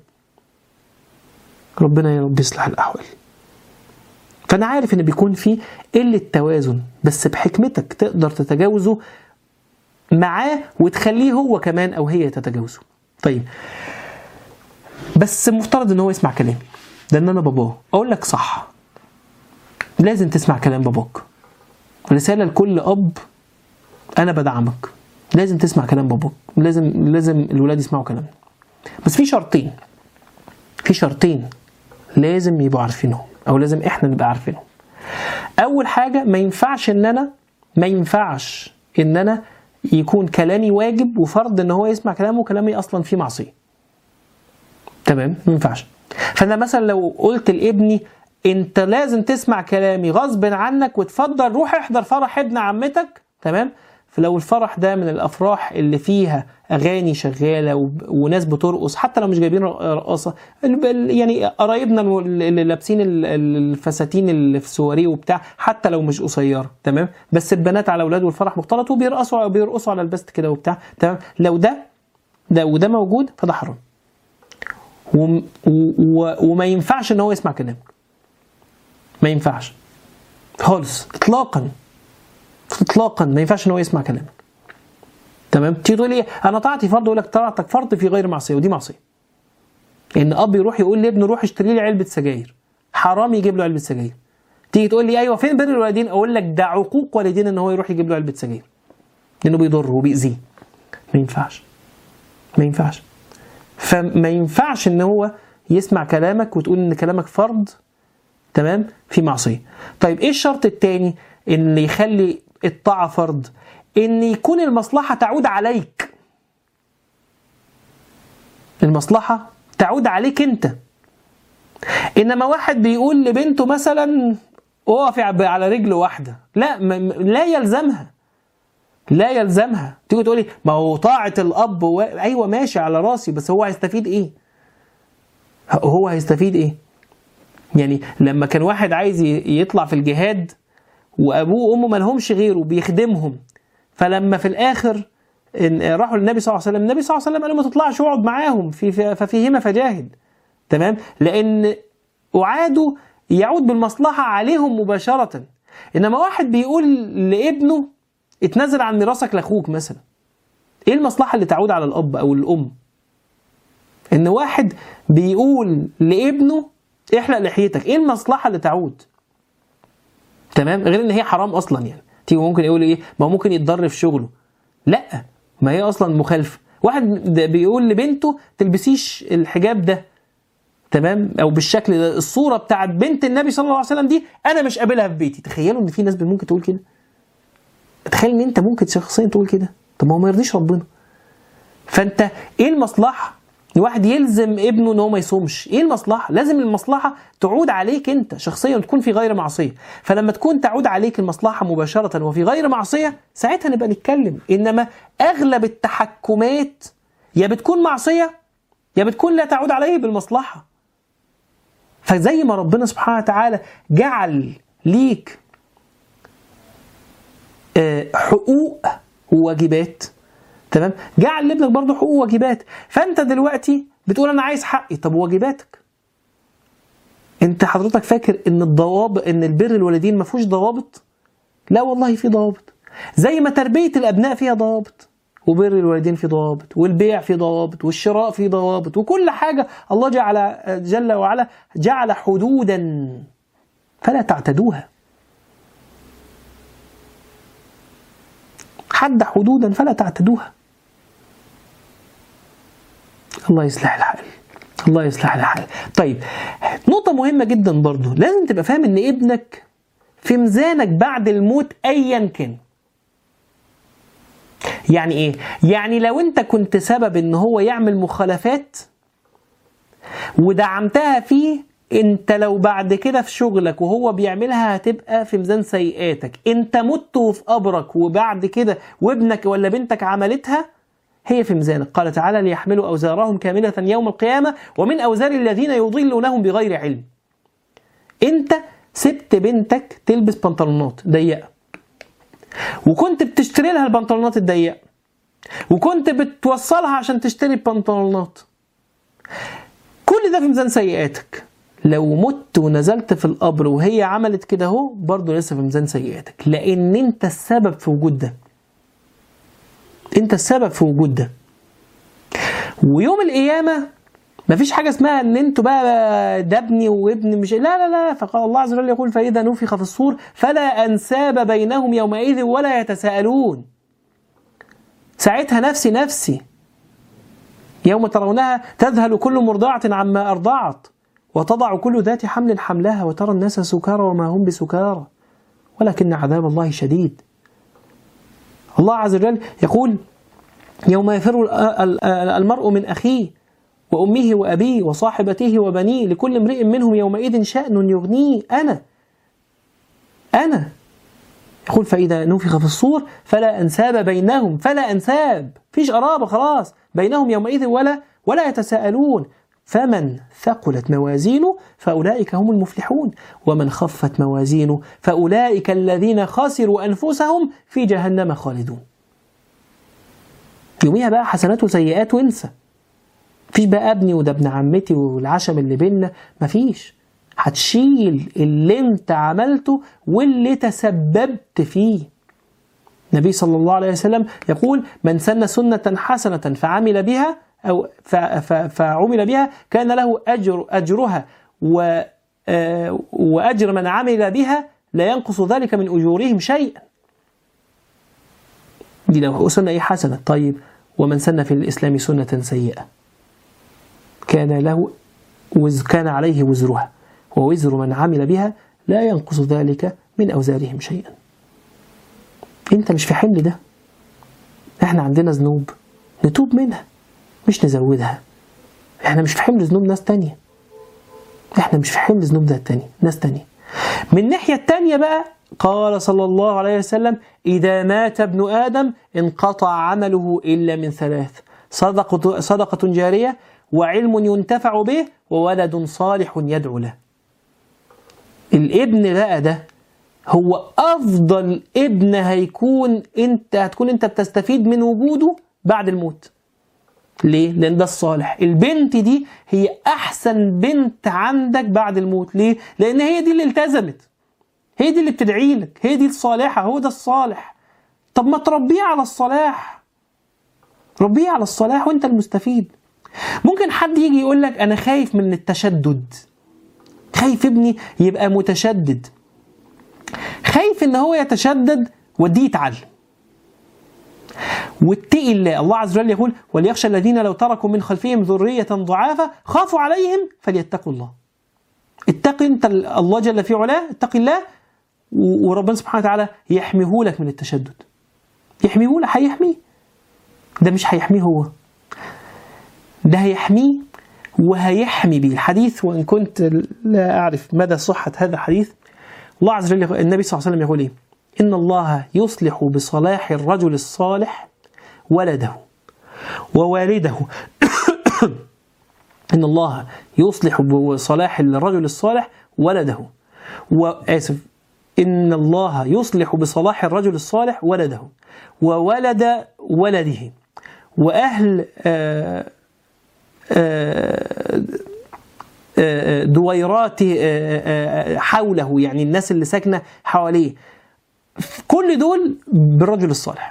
ربنا يا رب يصلح الاحوال فانا عارف ان بيكون في قله توازن بس بحكمتك تقدر تتجاوزه معاه وتخليه هو كمان او هي تتجاوزه طيب بس مفترض ان هو يسمع كلامي لان انا باباه اقول لك صح لازم تسمع كلام باباك رساله لكل اب انا بدعمك لازم تسمع كلام باباك لازم لازم الولاد يسمعوا كلامنا بس في شرطين في شرطين لازم يبقوا عارفينهم او لازم احنا نبقى عارفينهم اول حاجه ما ينفعش ان انا ما ينفعش ان انا يكون كلامي واجب وفرض ان هو يسمع كلامه كلامي اصلا فيه معصيه تمام ما ينفعش فانا مثلا لو قلت لابني انت لازم تسمع كلامي غصب عنك وتفضل روح احضر فرح ابن عمتك تمام فلو الفرح ده من الافراح اللي فيها اغاني شغاله وب- وناس بترقص حتى لو مش جايبين رقاصه ال- ال- يعني قرايبنا اللي لابسين ال- ال- الفساتين اللي في سواريه وبتاع حتى لو مش قصيره تمام بس البنات على اولاد والفرح مختلط وبيرقصوا بيرقصوا على البست كده وبتاع تمام لو ده ده وده موجود فده حرام وم- و- و- وما ينفعش ان هو يسمع كلامك ما ينفعش خالص اطلاقا اطلاقا ما ينفعش ان هو يسمع كلامك تمام تيجي تقول لي انا طاعتي فرض يقول لك طاعتك فرض في غير معصيه ودي معصيه ان اب يروح يقول لابنه روح اشتري لي علبه سجاير حرام يجيب له علبه سجاير تيجي تقول لي ايوه فين بر الوالدين اقول لك ده عقوق والدين ان هو يروح يجيب له علبه سجاير لانه بيضره وبيأذيه ما ينفعش ما ينفعش فما ينفعش ان هو يسمع كلامك وتقول ان كلامك فرض تمام في معصيه طيب ايه الشرط الثاني اللي يخلي الطاعه فرض ان يكون المصلحه تعود عليك المصلحه تعود عليك انت انما واحد بيقول لبنته مثلا اقفي على رجل واحده لا م- م- لا يلزمها لا يلزمها تيجي تقولي ما هو طاعه الاب و... ايوه ماشي على راسي بس هو هيستفيد ايه هو هيستفيد ايه يعني لما كان واحد عايز ي- يطلع في الجهاد وابوه وامه ما لهمش غيره بيخدمهم فلما في الاخر إن راحوا للنبي صلى الله عليه وسلم النبي صلى الله عليه وسلم قال له ما تطلعش واقعد معاهم في في- ففيهما فجاهد تمام لان اعاده يعود بالمصلحه عليهم مباشره انما واحد بيقول لابنه اتنازل عن ميراثك لاخوك مثلا ايه المصلحه اللي تعود على الاب او الام ان واحد بيقول لابنه احلق لحيتك ايه المصلحه اللي تعود تمام غير ان هي حرام اصلا يعني تيجي ممكن يقول ايه ما هو ممكن يتضر في شغله لا ما هي اصلا مخالفه واحد ده بيقول لبنته تلبسيش الحجاب ده تمام او بالشكل ده الصوره بتاعت بنت النبي صلى الله عليه وسلم دي انا مش قابلها في بيتي تخيلوا ان في ناس ممكن تقول كده تخيل ان انت ممكن شخصيا تقول كده طب ما هو ما يرضيش ربنا فانت ايه المصلحه الواحد يلزم ابنه ان هو ما يصومش ايه المصلحه لازم المصلحه تعود عليك انت شخصيا وتكون في غير معصيه فلما تكون تعود عليك المصلحه مباشره وفي غير معصيه ساعتها نبقى نتكلم انما اغلب التحكمات يا بتكون معصيه يا بتكون لا تعود عليه بالمصلحه فزي ما ربنا سبحانه وتعالى جعل ليك آه، حقوق وواجبات تمام جعل لابنك برضه حقوق وواجبات فانت دلوقتي بتقول انا عايز حقي طب واجباتك انت حضرتك فاكر ان الضوابط ان البر الوالدين ما فيهوش ضوابط لا والله في ضوابط زي ما تربيه الابناء فيها ضوابط وبر الوالدين في ضوابط والبيع في ضوابط والشراء في ضوابط وكل حاجه الله جعل جل وعلا جعل حدودا فلا تعتدوها حد حدودا فلا تعتدوها الله يصلح الحال الله يصلح الحال طيب نقطة مهمة جدا برضو لازم تبقى فاهم ان ابنك في ميزانك بعد الموت ايا كان يعني ايه يعني لو انت كنت سبب ان هو يعمل مخالفات ودعمتها فيه انت لو بعد كده في شغلك وهو بيعملها هتبقى في ميزان سيئاتك انت مت وفي قبرك وبعد كده وابنك ولا بنتك عملتها هي في ميزانك قال تعالى ليحملوا أوزارهم كاملة يوم القيامة ومن أوزار الذين يضلونهم بغير علم انت سبت بنتك تلبس بنطلونات ضيقة وكنت بتشتري لها البنطلونات الضيقة وكنت بتوصلها عشان تشتري البنطلونات كل ده في ميزان سيئاتك لو مت ونزلت في القبر وهي عملت كده اهو برضه لسه في ميزان سيئاتك لان انت السبب في وجود ده انت السبب في وجود ده ويوم القيامه مفيش حاجه اسمها ان انتوا بقى ده ابني وابني مش لا لا لا فقال الله عز وجل يقول فاذا نفخ في الصور فلا انساب بينهم يومئذ ولا يتساءلون ساعتها نفسي نفسي يوم ترونها تذهل كل مرضعة عما أرضعت وتضع كل ذات حمل حملها وترى الناس سكارى وما هم بسكارى ولكن عذاب الله شديد الله عز وجل يقول يوم يفر المرء من أخيه وأمه وأبيه وصاحبته وبنيه لكل امرئ منهم يومئذ شأن يغنيه أنا أنا يقول فإذا نفخ في الصور فلا أنساب بينهم فلا أنساب فيش قرابة خلاص بينهم يومئذ ولا ولا يتساءلون فمن ثقلت موازينه فأولئك هم المفلحون ومن خفت موازينه فأولئك الذين خسروا أنفسهم في جهنم خالدون يوميها بقى حسنات وسيئات وانسى مفيش بقى ابني وده ابن عمتي والعشم اللي بينا مفيش هتشيل اللي انت عملته واللي تسببت فيه النبي صلى الله عليه وسلم يقول من سن سنة حسنة فعمل بها أو فعمل بها كان له أجر أجرها و وأجر من عمل بها لا ينقص ذلك من أجورهم شيئا دي لو سنة أي حسنة طيب ومن سن في الإسلام سنة سيئة كان له وز كان عليه وزرها ووزر من عمل بها لا ينقص ذلك من أوزارهم شيئا أنت مش في حمل ده احنا عندنا ذنوب نتوب منها مش نزودها احنا مش في حمل ذنوب ناس تانية احنا مش في حمل ذنوب ده تاني ناس تانية من الناحية التانية بقى قال صلى الله عليه وسلم إذا مات ابن آدم انقطع عمله إلا من ثلاث صدقة, صدقة جارية وعلم ينتفع به وولد صالح يدعو له الابن بقى ده هو أفضل ابن هيكون أنت هتكون أنت بتستفيد من وجوده بعد الموت ليه؟ لأن ده الصالح البنت دي هي أحسن بنت عندك بعد الموت ليه؟ لأن هي دي اللي التزمت هي دي اللي بتدعي لك هي دي الصالحة هو ده الصالح طب ما تربيه على الصلاح ربيه على الصلاح وانت المستفيد ممكن حد يجي يقول لك انا خايف من التشدد خايف ابني يبقى متشدد خايف ان هو يتشدد وديه يتعلم واتقي الله الله عز وجل يقول وليخشى الذين لو تركوا من خلفهم ذرية ضعافة خافوا عليهم فليتقوا الله اتقي انت الله جل في علاه اتقي الله وربنا سبحانه وتعالى يحميه لك من التشدد يحميه لك هيحميه ده مش هيحميه هو ده هيحميه وهيحمي به الحديث وان كنت لا اعرف مدى صحه هذا الحديث الله عز وجل النبي صلى الله عليه وسلم يقول ايه ان الله يصلح بصلاح الرجل الصالح ولده ووالده ان الله يصلح بصلاح الرجل الصالح ولده واسف إن الله يصلح بصلاح الرجل الصالح ولده وولد ولده وأهل آه، آه، آه، دويرات آه، آه، حوله يعني الناس اللي ساكنة حواليه كل دول بالرجل الصالح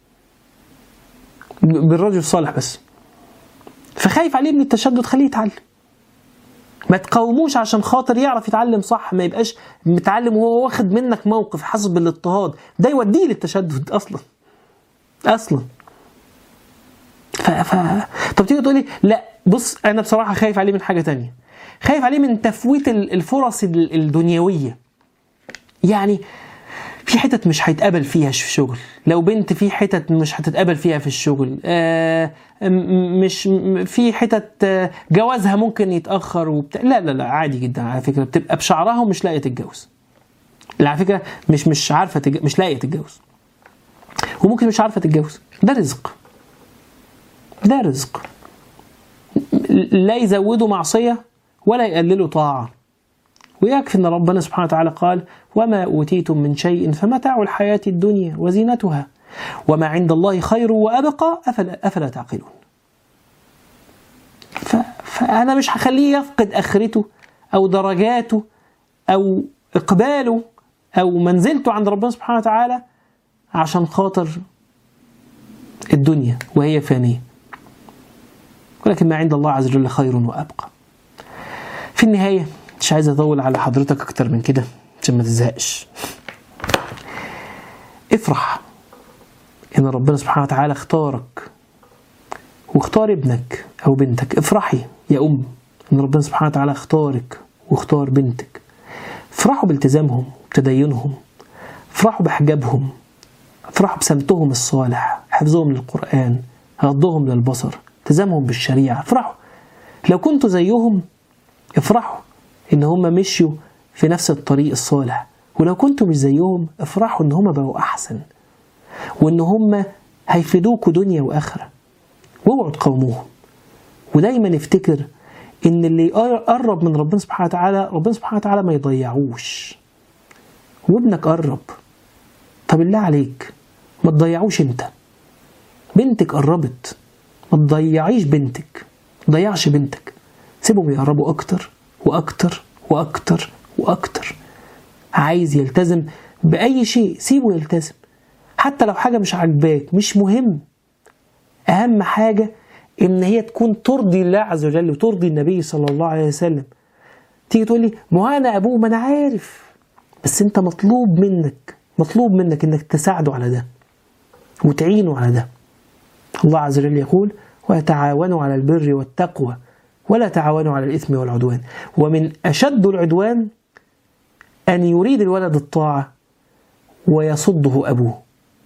بالرجل الصالح بس فخايف عليه من التشدد خليه يتعلم ما تقاوموش عشان خاطر يعرف يتعلم صح ما يبقاش متعلم وهو واخد منك موقف حاسس بالاضطهاد ده يوديه للتشدد اصلا اصلا ف... ف... طب تيجي تقولي لا بص انا بصراحه خايف عليه من حاجه تانية خايف عليه من تفويت ال- الفرص ال- الدنيويه يعني في حتت مش هيتقبل فيها في الشغل لو بنت في حتت مش هتتقبل فيها في الشغل آه م- مش م- في حتت آه، جوازها ممكن يتاخر وبتاع لا لا لا عادي جدا على فكره بتبقى بشعرها ومش لاقيه تتجوز لا على فكره مش مش عارفه تتج... مش لاقيه تتجوز وممكن مش عارفه تتجوز ده رزق ده رزق لا يزودوا معصيه ولا يقللوا طاعه ويكفي ان ربنا سبحانه وتعالى قال وما اوتيتم من شيء فمتاع الحياه الدنيا وزينتها وما عند الله خير وابقى افلا افلا تعقلون ف... فانا مش هخليه يفقد اخرته او درجاته او اقباله او منزلته عند ربنا سبحانه وتعالى عشان خاطر الدنيا وهي فانيه ولكن ما عند الله عز وجل خير وابقى في النهايه مش عايز اطول على حضرتك اكتر من كده عشان ما تزهقش افرح ان ربنا سبحانه وتعالى اختارك واختار ابنك او بنتك افرحي يا ام ان ربنا سبحانه وتعالى اختارك واختار بنتك افرحوا بالتزامهم وتدينهم افرحوا بحجابهم افرحوا بسمتهم الصالح حفظهم للقرآن غضهم للبصر التزامهم بالشريعة افرحوا لو كنتوا زيهم افرحوا ان هم مشيوا في نفس الطريق الصالح ولو كنتوا مش زيهم افرحوا ان هم بقوا احسن وان هم هيفيدوكوا دنيا واخره واوعوا تقاوموهم ودايما افتكر ان اللي يقرب من ربنا سبحانه وتعالى ربنا سبحانه وتعالى ما يضيعوش وابنك قرب طب بالله عليك ما تضيعوش انت بنتك قربت ما تضيعيش بنتك ما تضيعش بنتك سيبهم يقربوا اكتر واكتر واكتر واكتر عايز يلتزم باي شيء سيبه يلتزم حتى لو حاجه مش عاجباك مش مهم اهم حاجه ان هي تكون ترضي الله عز وجل وترضي النبي صلى الله عليه وسلم تيجي تقول لي ما انا ابوه ما انا عارف بس انت مطلوب منك مطلوب منك انك تساعده على ده وتعينه على ده الله عز وجل يقول وتعاونوا على البر والتقوى ولا تعاونوا على الإثم والعدوان ومن أشد العدوان أن يريد الولد الطاعة ويصده أبوه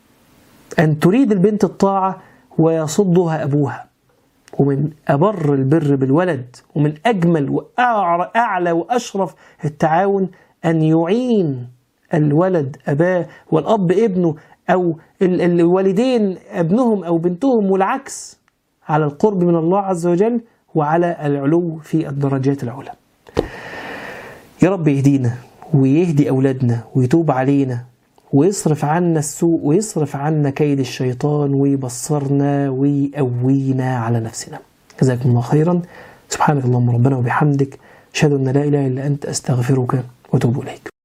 أن تريد البنت الطاعة ويصدها أبوها ومن أبر البر بالولد ومن أجمل وأعلى وأشرف التعاون أن يعين الولد أباه والأب ابنه أو الوالدين ابنهم أو بنتهم والعكس على القرب من الله عز وجل وعلى العلو في الدرجات العلى يا رب يهدينا ويهدي أولادنا ويتوب علينا ويصرف عنا السوء ويصرف عنا كيد الشيطان ويبصرنا ويقوينا على نفسنا جزاكم الله خيرا سبحانك اللهم ربنا وبحمدك أشهد أن لا إله إلا أنت أستغفرك وأتوب إليك